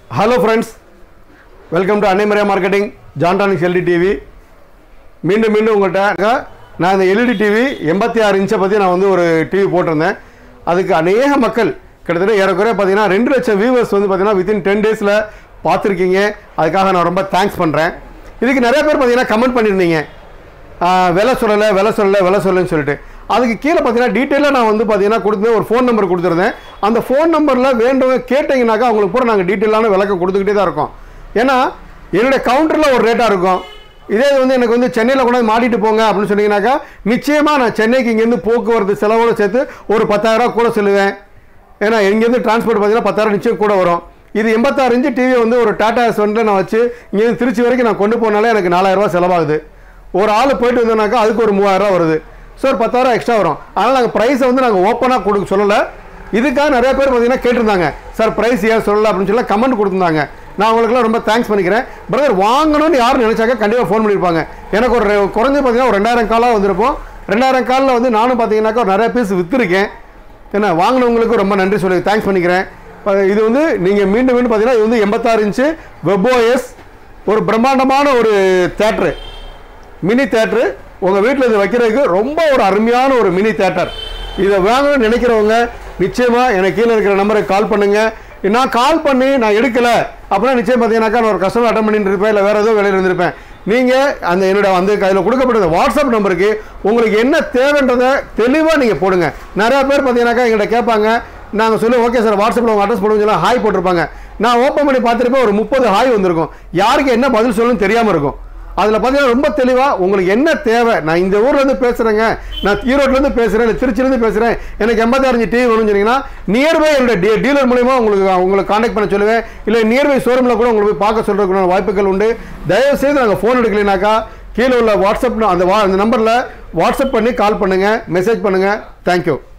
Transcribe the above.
hello friends welcome to Annai Maria marketing ஜான்டானிக்ஸ் எல்டி TV மீண்டும் மீண்டும் உங்கள்கிட்ட நான் இந்த எல்இடி டிவி எண்பத்தி ஆறு இன்ச்சை பற்றி நான் வந்து ஒரு டிவி போட்டிருந்தேன் அதுக்கு அநேக மக்கள் கிட்டத்தட்ட ஏறக்குறைய பார்த்தீங்கன்னா ரெண்டு லட்சம் வியூவர்ஸ் வந்து பார்த்தீங்கன்னா வித்தின் டென் டேஸில் பார்த்துருக்கீங்க அதுக்காக நான் ரொம்ப தேங்க்ஸ் பண்ணுறேன் இதுக்கு நிறைய பேர் பார்த்தீங்கன்னா கமெண்ட் பண்ணியிருந்தீங்க ஆஹ் விலை சொல்லலை விலை சொல்லலை விலை சொல்லலைன்னு சொல்லிட்டு அதுக்கு கீழே பார்த்தீங்கன்னா டீட்டெயிலாக நான் வந்து பார்த்தீங்கன்னா கொடுத்து ஒரு ஃபோன் நம்பர் கொடுத்துருந்தேன் அந்த ஃபோன் நம்பரில் வேண்டவங்க கேட்டிங்கனாக்கா அவங்களுக்கு பூரா நாங்கள் டீட்டெயிலான விளக்கம் கொடுத்துக்கிட்டே தான் இருக்கோம் ஏன்னா என்னுடைய கவுண்டரில் ஒரு ரேட்டாக இருக்கும் இதே இது வந்து எனக்கு வந்து சென்னையில் கொண்டு வந்து மாட்டிட்டு போங்க அப்படின்னு சொன்னீங்கன்னாக்கா நிச்சயமாக நான் சென்னைக்கு இங்கேருந்து போக்குவரத்து செலவோடு சேர்த்து ஒரு பத்தாயிரம் கூட சொல்லுவேன் ஏன்னா இங்கேருந்து டிரான்ஸ்போர்ட் பார்த்தீங்கன்னா பத்தாயிரம் நிச்சயம் கூட வரும் இது எண்பத்தாறு இன்ச்சு டிவி வந்து ஒரு டாடா எஸ்வனில் நான் வச்சு இங்கேருந்து திருச்சி வரைக்கும் நான் கொண்டு போனாலே எனக்கு நாலாயிரம் ரூபாய் செலவாகுது ஒரு ஆள் போயிட்டு வந்தோம்னாக்கா அதுக்கு ஒரு மூவாயிரம் ரூபாய் வருது ஸோ ஒரு பத்தாயிரம் எக்ஸ்ட்ரா வரும் அதனால் நாங்கள் ப்ரைஸை வந்து நாங்கள் ஓப்பனாக கொடுக்க சொல்லலை இதுக்காக நிறைய பேர் பார்த்தீங்கன்னா கேட்டிருந்தாங்க சார் ப்ரைஸ் ஏன் சொல்லலை அப்படின்னு சொல்லி கமெண்ட் கொடுத்துருந்தாங்க நான் உங்களுக்குலாம் ரொம்ப தேங்க்ஸ் பண்ணிக்கிறேன் பிரதர் வாங்கணும்னு யார் நினைச்சாக்க கண்டிப்பாக ஃபோன் பண்ணியிருப்பாங்க எனக்கு ஒரு ரெ- குறைஞ்சது பார்த்தீங்கன்னா ஒரு ரெண்டாயிரம் காலாக வந்திருப்போம் ரெண்டாயிரம் காலில் வந்து நானும் பார்த்தீங்கன்னாக்கா ஒரு நிறைய பீஸ் விற்றுருக்கேன் என்ன வாங்கினவங்களுக்கு ரொம்ப நன்றி சொல்லி தேங்க்ஸ் பண்ணிக்கிறேன் அஹ் இது வந்து நீங்கள் மீண்டும் மீண்டும் பார்த்தீங்கன்னா இது வந்து எண்பத்தாறு இன்ச்சு வெப்ஓஎஸ் ஒரு பிரம்மாண்டமான ஒரு தேட்ரு மினி தேட்ரு உங்கள் வீட்டில் இது வைக்கிறதுக்கு ரொம்ப ஒரு அருமையான ஒரு மினி தேட்டர் இதை வாங்கணும்னு நினைக்கிறவங்க நிச்சயமாக எனக்கு கீழே இருக்கிற நம்பருக்கு கால் பண்ணுங்கள் நான் கால் பண்ணி நான் எடுக்கலை அப்படின்னா நிச்சயம் பார்த்தீங்கன்னாக்கா நான் ஒரு கஸ்டமர் அட்டன் பண்ணிட்டு இருப்பேன் இல்லை வேறு ஏதோ வேலையில் இருந்திருப்பேன் நீங்கள் அந்த என்னோட வந்து அதில் கொடுக்கப்பட்ட வாட்ஸ்அப் நம்பருக்கு உங்களுக்கு என்ன தேவைன்றதை தெளிவாக நீங்கள் போடுங்க நிறையா பேர் பார்த்தீங்கன்னாக்கா எங்கள்கிட்ட கேட்பாங்க நாங்கள் சொல்லி ஓகே சார் வாட்ஸ்அப்பில் உங்கள் அட்ரஸ் போடுங்க சொல்லி ஹாய் போட்டிருப்பாங்க நான் ஓப்பன் பண்ணி பார்த்துருப்பேன் ஒரு முப்பது ஹாய் வந்திருக்கும் யாருக்கு என்ன பதில் சொல்லணும்னு தெரியாமல் இருக்கும் அதில் பார்த்தீங்கன்னா ரொம்ப தெளிவாக உங்களுக்கு என்ன தேவை நான் இந்த ஊர்லேருந்து பேசுகிறேங்க நான் ஈரோட்லேருந்து பேசுகிறேன் இல்லை திருச்சிலேருந்து பேசுகிறேன் எனக்கு எண்பத்தாறு டிவி வேணும்னு சொன்னீங்கன்னா நியர்பை என்னோட டீ டீலர் மூலிமா உங்களுக்கு உங்களுக்கு காண்டாக்ட் பண்ண சொல்லுவேன் இல்லை நியர்பை ஷோரூமில் கூட உங்களுக்கு போய் பார்க்க சொல்கிறதுக்கான வாய்ப்புகள் உண்டு தயவு செய்து நாங்கள் ஃபோன் எடுக்கலைனாக்கா கீழே உள்ள வாட்ஸ்அப் அந்த வா அந்த நம்பரில் வாட்ஸ்அப் பண்ணி கால் பண்ணுங்கள் மெசேஜ் பண்ணுங்கள் தேங்க்யூ